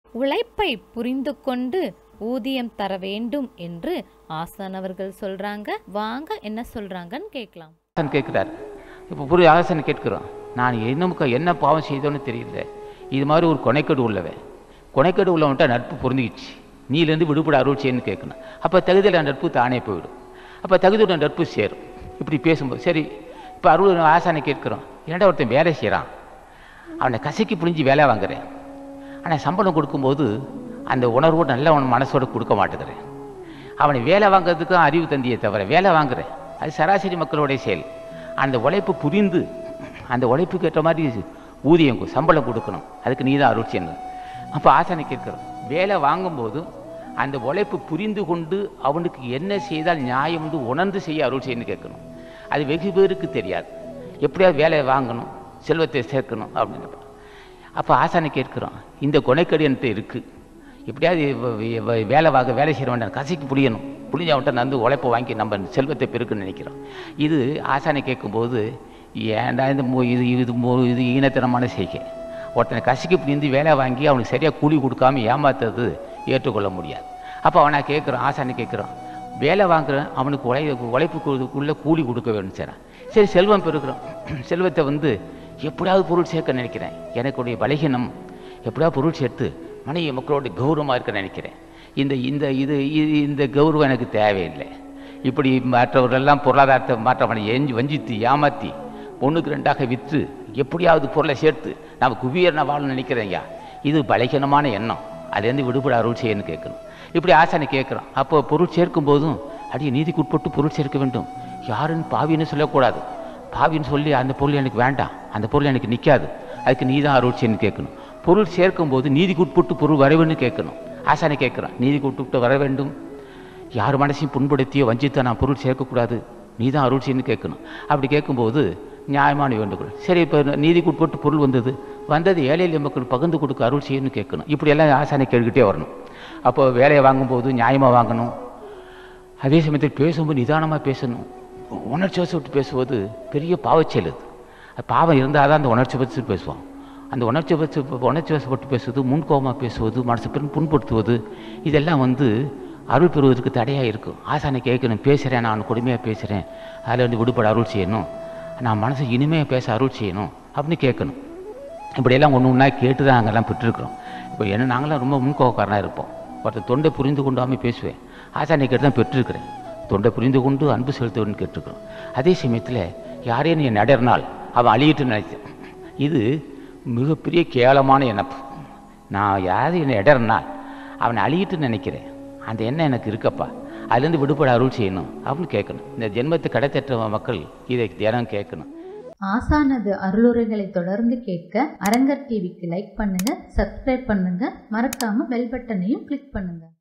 உழைப்பை புரிந்து கொண்டு ஊதியம் தர வேண்டும் என்று ஆசான் அவர்கள் சொல்றாங்க வாங்க என்ன சொல்றாங்கன்னு கேட்கலாம் ஆசன் கேட்குறாரு இப்போ புரிய ஆசன் கேட்குறோம் நான் என்ன என்ன பாவம் செய்தோன்னு தெரியல இது மாதிரி ஒரு கொனைக்கேடு உள்ளவன் கொனைக்கேடு உள்ளவன்ட்ட நட்பு பொருந்திக்கிச்சு நீலேருந்து விடுபட அருள் செய்யணும்னு கேட்கணும் அப்போ தகுதியில் நட்பு தானே போயிடும் அப்போ தகுதியோட நட்பு சேரும் இப்படி பேசும்போது சரி இப்போ அருள் ஆசானை கேட்குறோம் என்னடா ஒருத்தன் வேலை செய்கிறான் அவனை கசக்கி புழிஞ்சு வேலை வாங்குறேன் ஆனால் சம்பளம் கொடுக்கும்போது அந்த உணர்வோடு நல்ல அவன் மனசோட கொடுக்க மாட்டேங்கிறேன் அவனை வேலை வாங்குறதுக்கும் அறிவு தந்தியே தவிர வேலை வாங்குறேன் அது சராசரி மக்களுடைய செயல் அந்த உழைப்பு புரிந்து அந்த உழைப்புக்கு ஏற்ற மாதிரி ஊதியம் கு- சம்பளம் கொடுக்கணும் அதுக்கு நீ தான் அருள் செய்யணும் அப்போ ஆசானை கேட்குறோம் வேலை வாங்கும்போதும் அந்த உழைப்பு புரிந்து கொண்டு அவனுக்கு என்ன செய்தால் நியாயம் வந்து உணர்ந்து செய்ய அருள் செய்யணும்னு கேட்கணும் அது வெகு பேருக்கு தெரியாது எப்படியாவது வேலையை வாங்கணும் செல்வத்தை சேர்க்கணும் அப்படின்னு அப்போ ஆசானை கேட்குறோம் இந்த கொனைக்கடி என்கிட்ட இருக்குது எப்படியாவது வ- வ- வ- வேலை வாங்க வேலை செய்ய வேண்டாம் கசைக்கு புளியணும் புளிஞ்ச அவன்கிட்ட நந்து உழைப்பை வாங்கி நம்ம செல்வத்தை பெருக்குன்னு நினைக்கிறோம் இது ஆசானை கேட்கும்போது ஏன்டா இந்த மு- இது இது மு- இது ஈனத்தனமான செய்கை ஒருத்தனை கசைக்கு புளிந்து வேலை வாங்கி அவனுக்கு சரியாக கூலி கொடுக்காம ஏமாத்துறது ஏற்றுக்கொள்ள முடியாது அப்போ அவனை கேட்குறான் ஆசானை கேட்குறான் வேலை வாங்குறேன் அவனுக்கு உழை உழைப்புக்குள்ளே கூலி கொடுக்க வேணும் செய்கிறான் சரி செல்வம் பெருக்கிறோம் செல்வத்தை வந்து எப்படியாவது பொருள் சேர்க்க நினைக்கிறேன் எனக்குடைய பலகீனம் எப்படியாவது பொருள் சேர்த்து மனைவி மக்களோட கௌரவமாக இருக்க நினைக்கிறேன் இந்த இந்த இது இது- இந்த கௌரவம் எனக்கு தேவையில்லை இப்படி மற்றவர்களெல்லாம் பொருளாதாரத்தை மாற்றவனை எஞ்சி வஞ்சித்து ஏமாற்றி ஒன்றுக்கு ரெண்டாக விற்று எப்படியாவது பொருளை சேர்த்து நான் குவியர் நான் வாழணும்னு நினைக்கிறேன் ஐயா இது பலகீனமான எண்ணம் அதுலேருந்து விடுபட அருள் செய்யணும்னு கேட்கணும் இப்படி ஆசானை கேட்குறோம் அப்போ பொருள் சேர்க்கும் போதும் அடியே நீதிக்கு உட்பட்டு பொருள் சேர்க்க வேண்டும் யாருன்னு பாவின்னு சொல்லக்கூடாது பாவின்னு சொல்லி அந்த பொருள் எனக்கு வேண்டாம் அந்த பொருள் எனக்கு நிற்காது அதுக்கு நீ தான் அருள் செய்யணும்னு கேட்கணும் பொருள் சேர்க்கும் போது நீதிக்கு உட்பட்டு பொருள் வர வேண்டும் கேட்கணும் ஆசானை கேட்குறான் நீதிக்கு உட்பட்டு வர வேண்டும் யார் மனசையும் புண்படுத்தியோ வஞ்சித்தோ நான் பொருள் சேர்க்கக்கூடாது நீ தான் அருள் செய்யணும்னு கேட்கணும் அப்படி கேட்கும்போது நியாயமான வேண்டுகோள் சரி இப்போ நீதிக்கு உட்பட்டு பொருள் வந்தது வந்தது ஏழை எளிய மக்கள் பகிர்ந்து கொடுக்க அருள் செய்யணும்னு கேட்கணும் இப்படியெல்லாம் ஆசானை கேட்டுக்கிட்டே வரணும் அப்போ வேலையை வாங்கும்போது நியாயமாக வாங்கணும் அதே சமயத்தில் பேசும்போது நிதானமாக பேசணும் உணர்ச்சி வசப்பட்டு பேசுவது பெரிய பாவச்செயல் அது அது பாவம் இருந்தால் தான் அந்த உணர்ச்சி வச்சு பேசுவான் அந்த உணர்ச்சி வச்சு உணர்ச்சி வசப்பட்டு பேசுவது முன்கோபமாக பேசுவது மனசு பெரும் புண்படுத்துவது இதெல்லாம் வந்து அருள் பெறுவதற்கு தடையாக இருக்கும் ஆசானை கேட்கணும் பேசுகிறேன் நான் கொடுமையாக பேசுகிறேன் அதில் வந்து விடுபட அருள் செய்யணும் நான் மனசு இனிமையாக பேச அருள் செய்யணும் அப்படின்னு கேட்கணும் இப்படியெல்லாம் ஒன்று ஒன்றா கேட்டு தான் அங்கெல்லாம் பெற்றிருக்கிறோம் இப்போ என்ன நாங்களாம் ரொம்ப முன்கோவக்காரனாக இருப்போம் ஒருத்தர் தொண்டை புரிந்து கொண்டாமல் பேசுவேன் ஆசானை கேட்டு தான் பெற்றிருக்கிறேன் தொண்டை புரிந்து கொண்டு அன்பு செலுத்துவன்னு கேட்டிருக்கிறோம் அதே சமயத்தில் யாரையும் நீ நடர்னால் அவன் அழியிட்டு நினைச்சேன் இது மிகப்பெரிய கேவலமான எண்ணப்பு நான் யாரையும் என்னை இடர்னால் அவனை அழியிட்டு நினைக்கிறேன் அந்த எண்ணம் எனக்கு இருக்கப்பா அதுலேருந்து விடுபட அருள் செய்யணும் அப்படின்னு கேட்கணும் இந்த ஜென்மத்தை கடைத்தற்ற மக்கள் இதை தினம் கேட்கணும் ஆசானது அருளுரைகளை தொடர்ந்து கேட்க அரங்கர் டிவிக்கு லைக் பண்ணுங்க சப்ஸ்கிரைப் பண்ணுங்க மறக்காம பெல் பட்டனையும் கிளிக் பண்ணுங்க